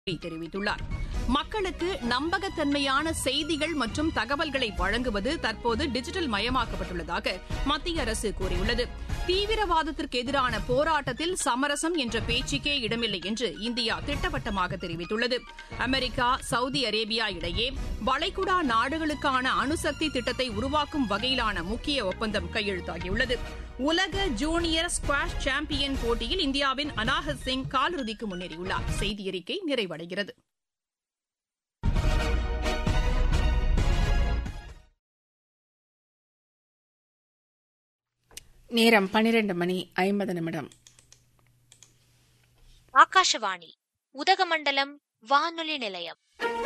தெரிவித்துள்ளார் மக்களுக்கு நம்பகத்தன்மையான செய்திகள் மற்றும் தகவல்களை வழங்குவது தற்போது டிஜிட்டல் மயமாக்கப்பட்டுள்ளதாக மத்திய அரசு கூறியுள்ளது தீவிரவாதத்திற்கு எதிரான போராட்டத்தில் சமரசம் என்ற பேச்சுக்கே இடமில்லை என்று இந்தியா திட்டவட்டமாக தெரிவித்துள்ளது அமெரிக்கா சவுதி அரேபியா இடையே வளைகுடா நாடுகளுக்கான அணுசக்தி திட்டத்தை உருவாக்கும் வகையிலான முக்கிய ஒப்பந்தம் கையெழுத்தாகியுள்ளது உலக ஜூனியர் ஸ்குவாஷ் சாம்பியன் போட்டியில் இந்தியாவின் அனாஹத் சிங் காலிறுதிக்கு முன்னேறியுள்ளார் செய்தி அறிக்கை நிறைவடைகிறது நேரம் பனிரெண்டு மணி ஐம்பது நிமிடம் ஆகாஷவாணி உதகமண்டலம் வானொலி நிலையம்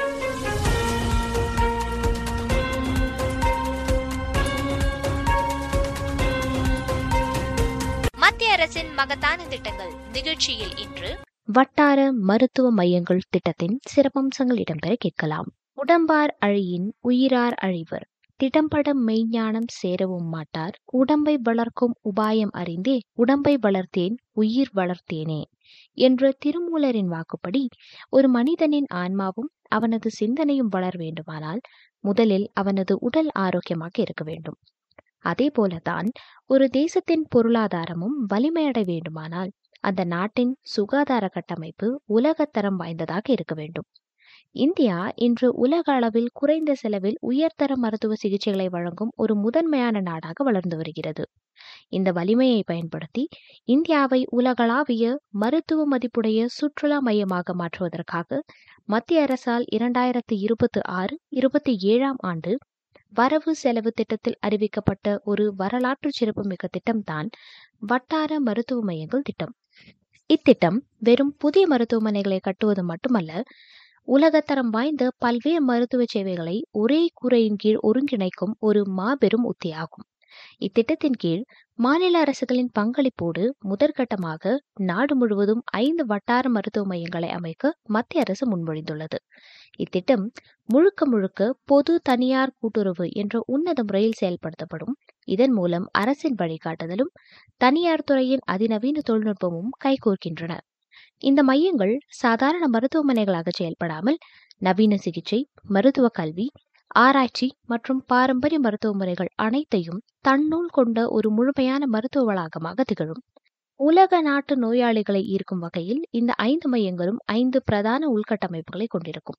மத்திய அரசின் மகத்தான திட்டங்கள் நிகழ்ச்சியில் இன்று வட்டார மருத்துவ மையங்கள் திட்டத்தின் சிறப்பம்சங்கள் இடம்பெற கேட்கலாம் உடம்பார் அழியின் உயிரார் அழிவர் திடம்பட மெய்ஞானம் சேரவும் மாட்டார் உடம்பை வளர்க்கும் உபாயம் அறிந்தே உடம்பை வளர்த்தேன் உயிர் வளர்த்தேனே என்ற திருமூலரின் வாக்குப்படி ஒரு மனிதனின் ஆன்மாவும் அவனது சிந்தனையும் வளர வேண்டுமானால் முதலில் அவனது உடல் ஆரோக்கியமாக இருக்க வேண்டும் அதே போலதான் ஒரு தேசத்தின் பொருளாதாரமும் வலிமையடை வேண்டுமானால் அந்த நாட்டின் சுகாதார கட்டமைப்பு உலகத்தரம் வாய்ந்ததாக இருக்க வேண்டும் இந்தியா இன்று உலக அளவில் குறைந்த செலவில் உயர்தர மருத்துவ சிகிச்சைகளை வழங்கும் ஒரு முதன்மையான நாடாக வளர்ந்து வருகிறது இந்த வலிமையை பயன்படுத்தி இந்தியாவை உலகளாவிய மருத்துவ மதிப்புடைய சுற்றுலா மையமாக மாற்றுவதற்காக மத்திய அரசால் இரண்டாயிரத்தி இருபத்தி ஆறு இருபத்தி ஏழாம் ஆண்டு வரவு செலவு திட்டத்தில் அறிவிக்கப்பட்ட ஒரு வரலாற்று சிறப்புமிக்க திட்டம்தான் வட்டார மருத்துவ மையங்கள் திட்டம் இத்திட்டம் வெறும் புதிய மருத்துவமனைகளை கட்டுவது மட்டுமல்ல உலகத்தரம் வாய்ந்த பல்வேறு மருத்துவ சேவைகளை ஒரே கூரையின் கீழ் ஒருங்கிணைக்கும் ஒரு மாபெரும் உத்தியாகும் இத்திட்டத்தின் கீழ் மாநில அரசுகளின் பங்களிப்போடு முதற்கட்டமாக நாடு முழுவதும் ஐந்து வட்டார மருத்துவ மையங்களை அமைக்க மத்திய அரசு முன்மொழிந்துள்ளது இத்திட்டம் முழுக்க முழுக்க பொது தனியார் கூட்டுறவு என்ற உன்னத முறையில் செயல்படுத்தப்படும் இதன் மூலம் அரசின் வழிகாட்டுதலும் தனியார் துறையின் அதிநவீன தொழில்நுட்பமும் கைகோர்க்கின்றன இந்த மையங்கள் சாதாரண மருத்துவமனைகளாக செயல்படாமல் நவீன சிகிச்சை மருத்துவ கல்வி ஆராய்ச்சி மற்றும் பாரம்பரிய மருத்துவ முறைகள் அனைத்தையும் தன்னுள் கொண்ட ஒரு முழுமையான மருத்துவ வளாகமாக திகழும் உலக நாட்டு நோயாளிகளை ஈர்க்கும் வகையில் இந்த ஐந்து மையங்களும் ஐந்து பிரதான உள்கட்டமைப்புகளை கொண்டிருக்கும்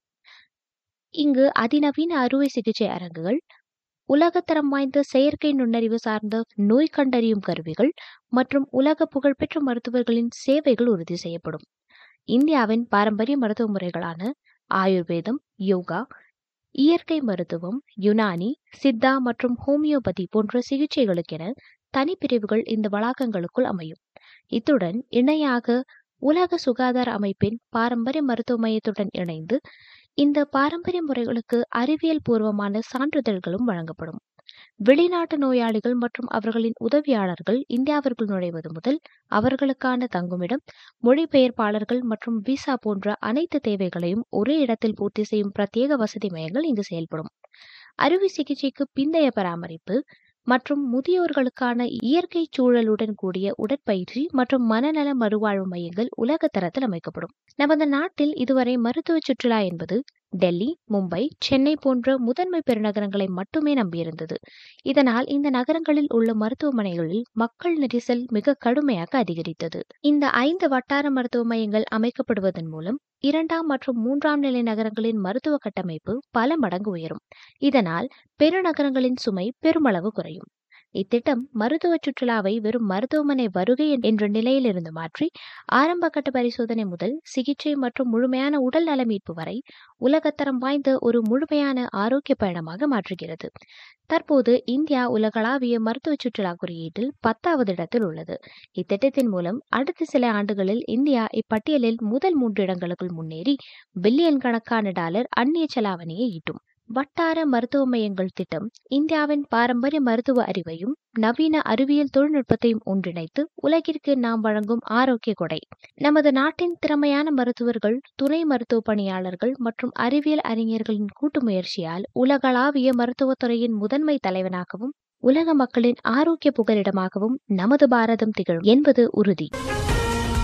இங்கு அதிநவீன அறுவை சிகிச்சை அரங்குகள் உலகத்தரம் வாய்ந்த செயற்கை நுண்ணறிவு சார்ந்த நோய் கண்டறியும் கருவிகள் மற்றும் உலக புகழ்பெற்ற மருத்துவர்களின் சேவைகள் உறுதி செய்யப்படும் இந்தியாவின் பாரம்பரிய மருத்துவ முறைகளான ஆயுர்வேதம் யோகா இயற்கை மருத்துவம் யுனானி சித்தா மற்றும் ஹோமியோபதி போன்ற சிகிச்சைகளுக்கென தனிப்பிரிவுகள் இந்த வளாகங்களுக்குள் அமையும் இத்துடன் இணையாக உலக சுகாதார அமைப்பின் பாரம்பரிய மருத்துவ மையத்துடன் இணைந்து இந்த பாரம்பரிய முறைகளுக்கு அறிவியல் பூர்வமான சான்றிதழ்களும் வழங்கப்படும் வெளிநாட்டு நோயாளிகள் மற்றும் அவர்களின் உதவியாளர்கள் இந்தியாவிற்குள் நுழைவது முதல் அவர்களுக்கான தங்குமிடம் மொழிபெயர்ப்பாளர்கள் மற்றும் விசா போன்ற அனைத்து தேவைகளையும் ஒரே இடத்தில் பூர்த்தி செய்யும் பிரத்யேக வசதி மையங்கள் இங்கு செயல்படும் அறுவை சிகிச்சைக்கு பிந்தைய பராமரிப்பு மற்றும் முதியோர்களுக்கான இயற்கை சூழலுடன் கூடிய உடற்பயிற்சி மற்றும் மனநல மறுவாழ்வு மையங்கள் உலக தரத்தில் அமைக்கப்படும் நமது நாட்டில் இதுவரை மருத்துவ சுற்றுலா என்பது டெல்லி மும்பை சென்னை போன்ற முதன்மை பெருநகரங்களை மட்டுமே நம்பியிருந்தது இதனால் இந்த நகரங்களில் உள்ள மருத்துவமனைகளில் மக்கள் நெரிசல் மிக கடுமையாக அதிகரித்தது இந்த ஐந்து வட்டார மருத்துவ மையங்கள் அமைக்கப்படுவதன் மூலம் இரண்டாம் மற்றும் மூன்றாம் நிலை நகரங்களின் மருத்துவ கட்டமைப்பு பல மடங்கு உயரும் இதனால் பெருநகரங்களின் சுமை பெருமளவு குறையும் இத்திட்டம் மருத்துவ சுற்றுலாவை வெறும் மருத்துவமனை வருகை என்ற நிலையிலிருந்து மாற்றி ஆரம்ப கட்ட பரிசோதனை முதல் சிகிச்சை மற்றும் முழுமையான உடல் நல மீட்பு வரை உலகத்தரம் வாய்ந்த ஒரு முழுமையான ஆரோக்கிய பயணமாக மாற்றுகிறது தற்போது இந்தியா உலகளாவிய மருத்துவ சுற்றுலா குறியீட்டில் பத்தாவது இடத்தில் உள்ளது இத்திட்டத்தின் மூலம் அடுத்த சில ஆண்டுகளில் இந்தியா இப்பட்டியலில் முதல் மூன்று இடங்களுக்குள் முன்னேறி பில்லியன் கணக்கான டாலர் அந்நிய செலாவணியை ஈட்டும் வட்டார மருத்துவ மையங்கள் திட்டம் இந்தியாவின் பாரம்பரிய மருத்துவ அறிவையும் நவீன அறிவியல் தொழில்நுட்பத்தையும் ஒன்றிணைத்து உலகிற்கு நாம் வழங்கும் ஆரோக்கிய கொடை நமது நாட்டின் திறமையான மருத்துவர்கள் துணை மருத்துவ பணியாளர்கள் மற்றும் அறிவியல் அறிஞர்களின் கூட்டு முயற்சியால் உலகளாவிய மருத்துவத்துறையின் முதன்மை தலைவனாகவும் உலக மக்களின் ஆரோக்கிய புகலிடமாகவும் நமது பாரதம் திகழும் என்பது உறுதி